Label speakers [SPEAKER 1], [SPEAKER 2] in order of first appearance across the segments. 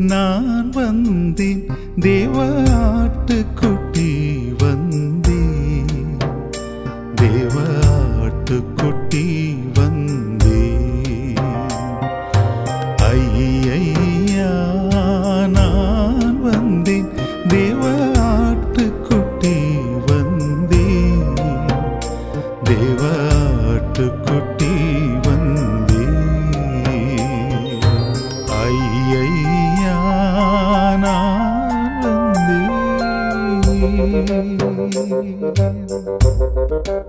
[SPEAKER 1] நான் வந்தேன் தேவ ஆட்டுக்குட்டி வந்தேன் தேவ ஆட்டுக்குட்டி வந்தேன் ஐயா நான் வந்தேன் தேவ ஆட்டுக்குட்டி வந்தேன் தேவ ஆட்டுக்குட்டி வந்தேன் ஐயா நான் வந்தேன்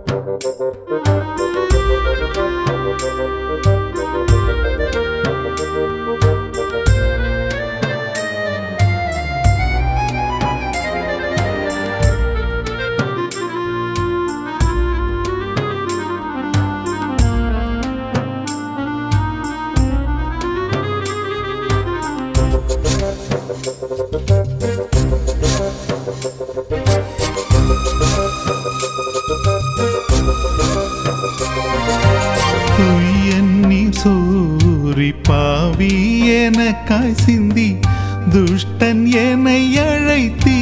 [SPEAKER 1] துயன்னி சூரி பாவி எனக்காய் சிந்தி துஷ்டன் என்னை அழைத்தீ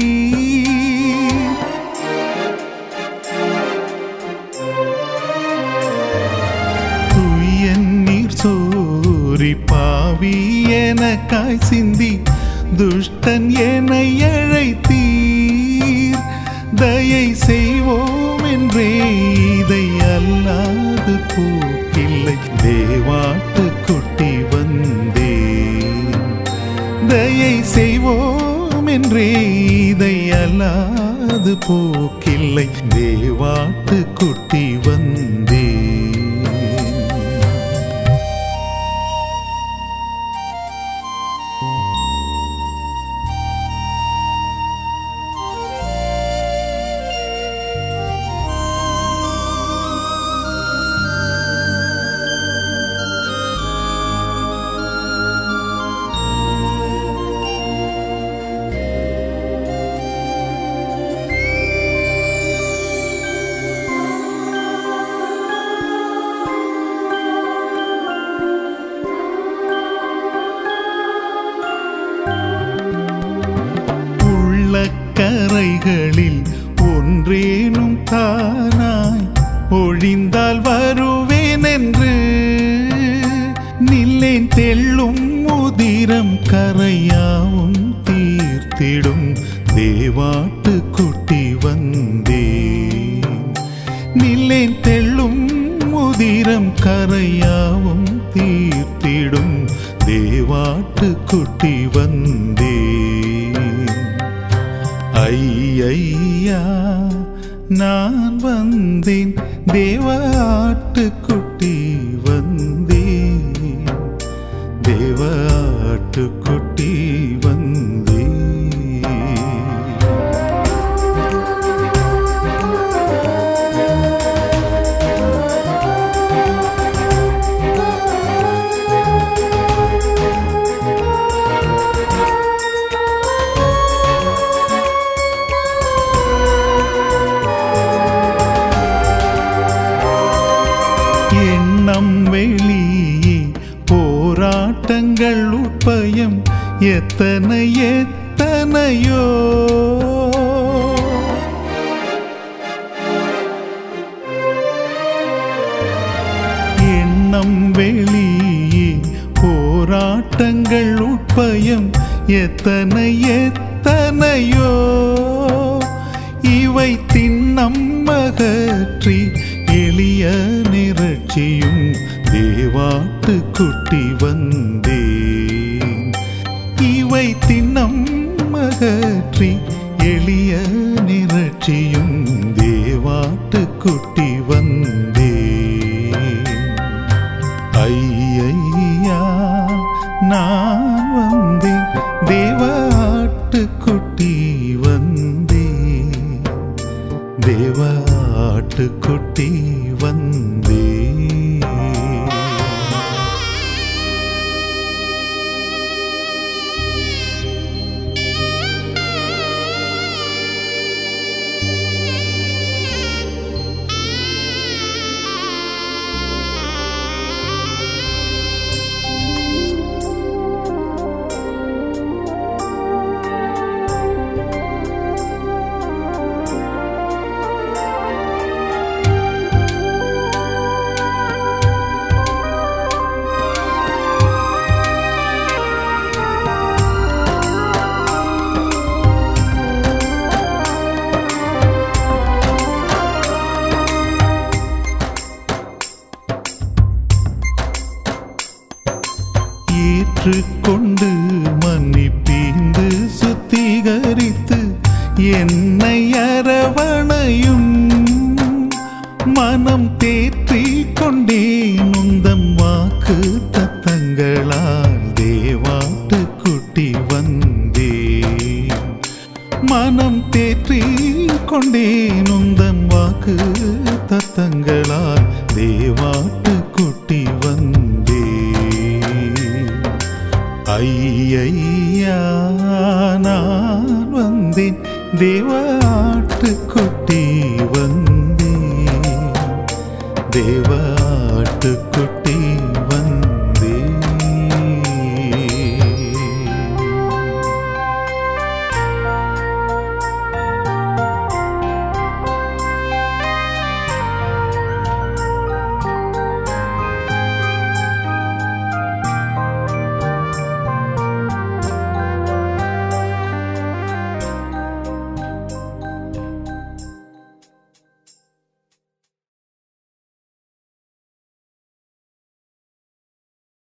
[SPEAKER 1] துயன்னீர் சூரி பாவி எனக்காய் சிந்தி துஷ்டன் என்னை அழைத்தீர் தயை செய்வோம் என்றே இதை அல்லாது போக்கில்லை தேவாட்டு குட்டி வந்தேன் தயை செய்வோம் என்றே இதை அல்லாது போக்கில்லை தேவாட்டு குட்டி வந்தேன் உள்ளக்கரைகளில் ஒன்றேனும் தானாய் ஒழிந்தால் வருவேன் என்று நில்லேன் தெள்ளும் முதிரம் கரையாவும் தீர்த்திடும் தேவாட்டு குட்டி வந்தேன் நில்லேன் தெள்ளும் முதிரம் கரையாவும் தீர்த்திடும் தேவாட்டு குட்டி வந்தேன் ஐயா நான் வந்தேன் தேவ ஆட்டுக்குட்டி வந்தேன் தேவ ஆட்டுக்குட்டி வந்தேன் எண்ணம் வெளியே போராட்டங்கள் உட்பயம் எத்தனை எத்தனையோ எண்ணம் வெளியே போராட்டங்கள் உட்பயம் எத்தனை எத்தனையோ இவை திண்ணம் அகற்றி எளிய நிறச்சியும் தேவாட்டு குட்டி வந்தேன் இவை திண்ணம் அகற்றி எளிய நிறச்சியும் தேவாட்டு குட்டி வந்தேன் ஐயா நான் வந்தேன் தேவாட்டு குட்டி வந்தேன் தேவாட்டு குட்டி வந்தேன் அரவணையும் மனம் தேற்றி கொண்டேன் உந்தம் வாக்கு தத்தங்களால் தேவாட்டு குட்டி வந்தேன் மனம் தேற்றி கொண்டேன் உந்தன் வாக்கு தத்தங்களால் தேவாட்டு குட்டி வந்தே ஐயா நான் வந்தேன் தேவாட்டு குட்டி வந்தேன் தேவாட்டு குட்டி